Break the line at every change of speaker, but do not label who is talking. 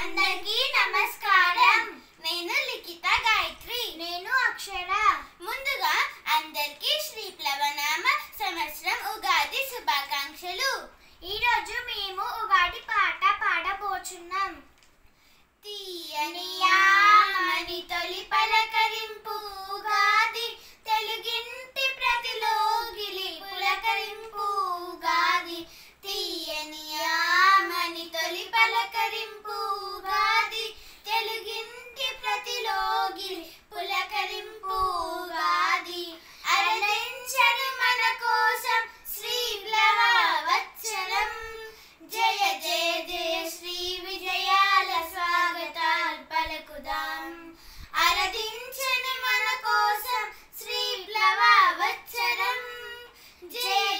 అందరికీ నమస్కారం నేను లిఖిత గాయత్రి నేను అక్షర ముందుగా అందరికీ శ్రీ ప్లవనామ సంవత్సరం ఉగాది శుభాకాంక్షలు ఈరోజు మేము ఉగాది పాట పాడబోచున్నాం తీయనియామని తొలి పలకరింపు ఉగాది తెలుగింటి ప్రతిలోగిలి పులకరింపు ఉగాది తీయనియామని తొలి పలకరింపు ఉగాది తెలుగింటి ప్రతిలోగిలి పులకరింపు ఉగాది అరదించని మన కోసం శ్రీ ప్లవవత్సరం జయ జయ జయ శ్రీ విజయాల స్వాగతాలు పలుకుదాం అరదించని మన కోసం శ్రీ ప్లవవత్సరం జయ